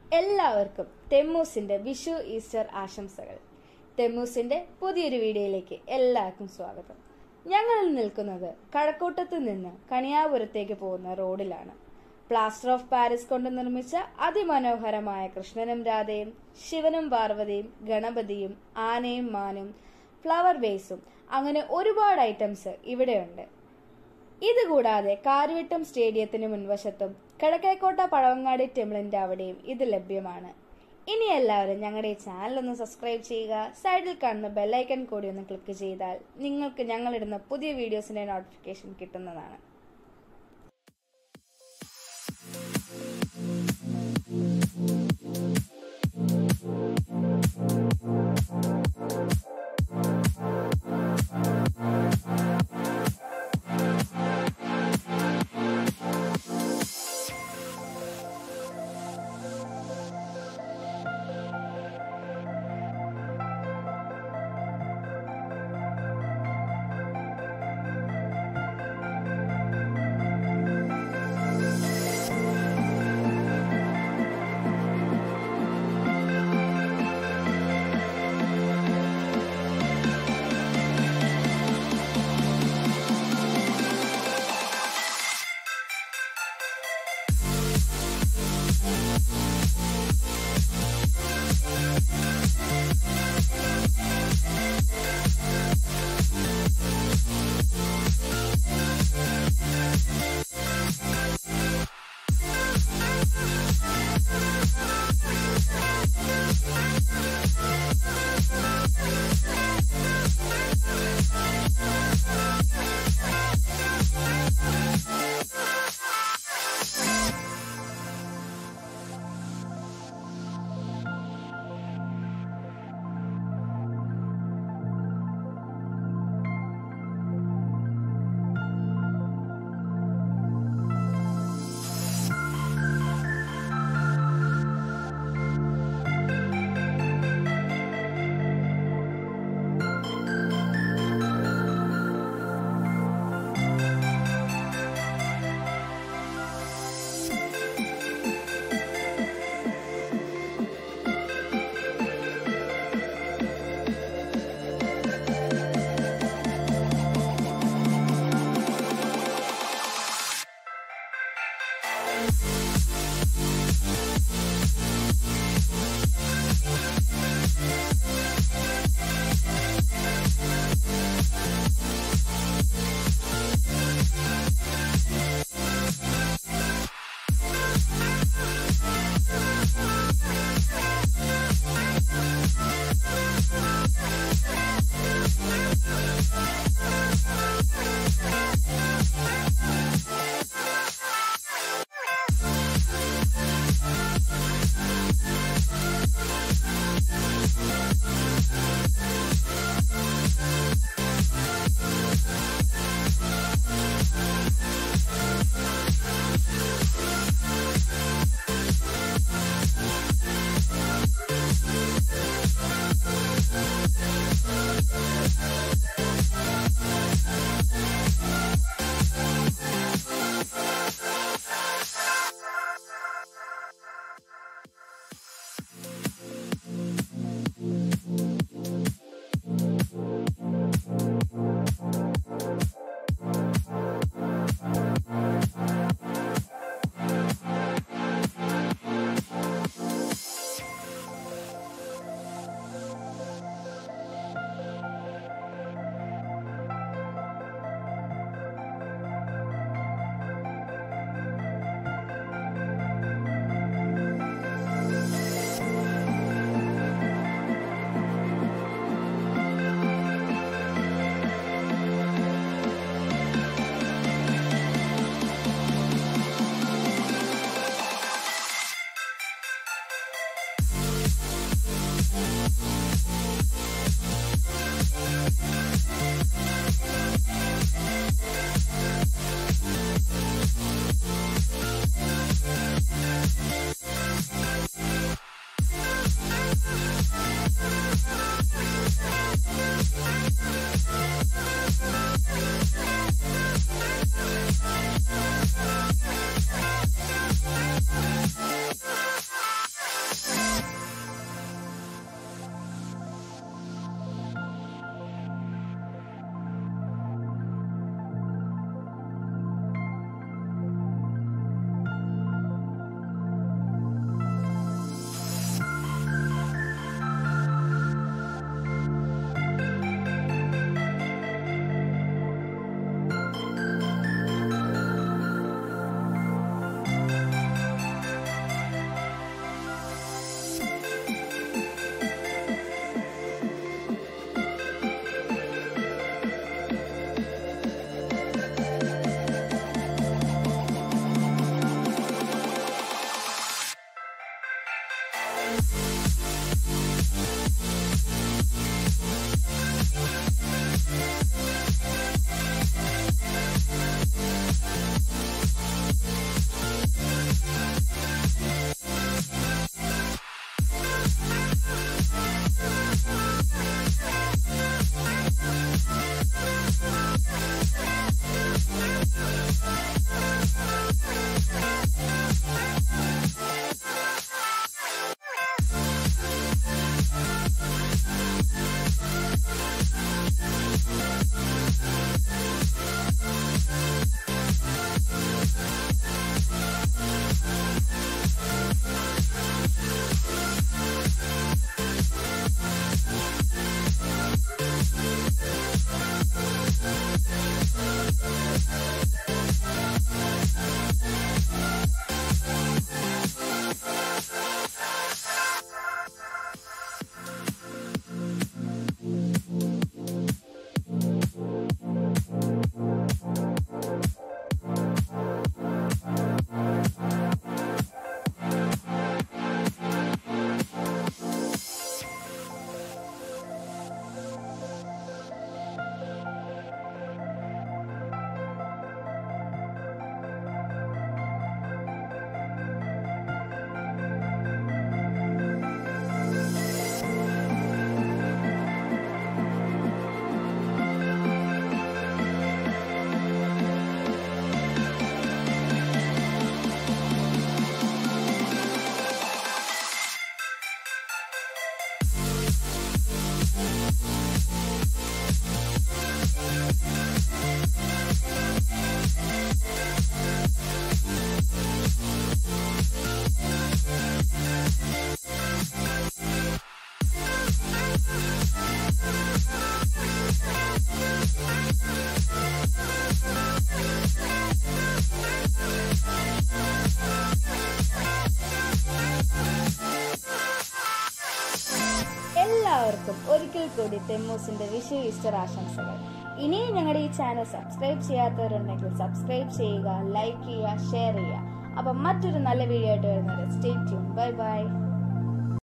എല്ലാവർക്കും തെമ്മൂസിന്റെ വിഷു ഈസ്റ്റർ ആശംസകൾ തെമ്മൂസിന്റെ പുതിയൊരു വീഡിയോയിലേക്ക് എല്ലാവർക്കും സ്വാഗതം ഞങ്ങൾ നിൽക്കുന്നത് കഴക്കൂട്ടത്ത് നിന്ന് കണിയാപുരത്തേക്ക് പോകുന്ന റോഡിലാണ് പ്ലാസ്റ്റർ ഓഫ് പാരീസ് കൊണ്ട് നിർമ്മിച്ച അതിമനോഹരമായ കൃഷ്ണനും രാധയും ശിവനും പാർവതിയും ഗണപതിയും ആനയും മാനും ഫ്ലവർ ബേസും അങ്ങനെ ഒരുപാട് ഐറ്റംസ് ഇവിടെയുണ്ട് ഇതുകൂടാതെ കാരുവിട്ടം സ്റ്റേഡിയത്തിന് മുൻവശത്തും കിഴക്കേക്കോട്ട പഴവങ്ങാടി ടെമ്പിളിന്റെ അവിടെയും ഇത് ലഭ്യമാണ് ഇനി എല്ലാവരും ഞങ്ങളുടെ ഈ ചാനൽ ഒന്ന് സബ്സ്ക്രൈബ് ചെയ്യുക സൈഡിൽ കാണുന്ന ബെല്ലൈക്കൺ കൂടി ഒന്ന് ക്ലിക്ക് ചെയ്താൽ നിങ്ങൾക്ക് ഞങ്ങളിടുന്ന പുതിയ വീഡിയോസിന്റെ നോട്ടിഫിക്കേഷൻ കിട്ടുന്നതാണ് എല്ലാവർക്കും ഒരിക്കൽ കൂടി തെമ്മൂസിന്റെ വിഷു ഈസ്റ്റർ ആശംസകൾ ഇനിയും ഞങ്ങളുടെ ഈ ചാനൽ സബ്സ്ക്രൈബ് ചെയ്യാത്തവരുണ്ടെങ്കിൽ സബ്സ്ക്രൈബ് ചെയ്യുക ലൈക്ക് ചെയ്യുക ഷെയർ ചെയ്യുക അപ്പം മറ്റൊരു നല്ല വീഡിയോ ആയിട്ട് വരുന്നത് സ്റ്റേ ട്യൂൺ ബൈ ബൈ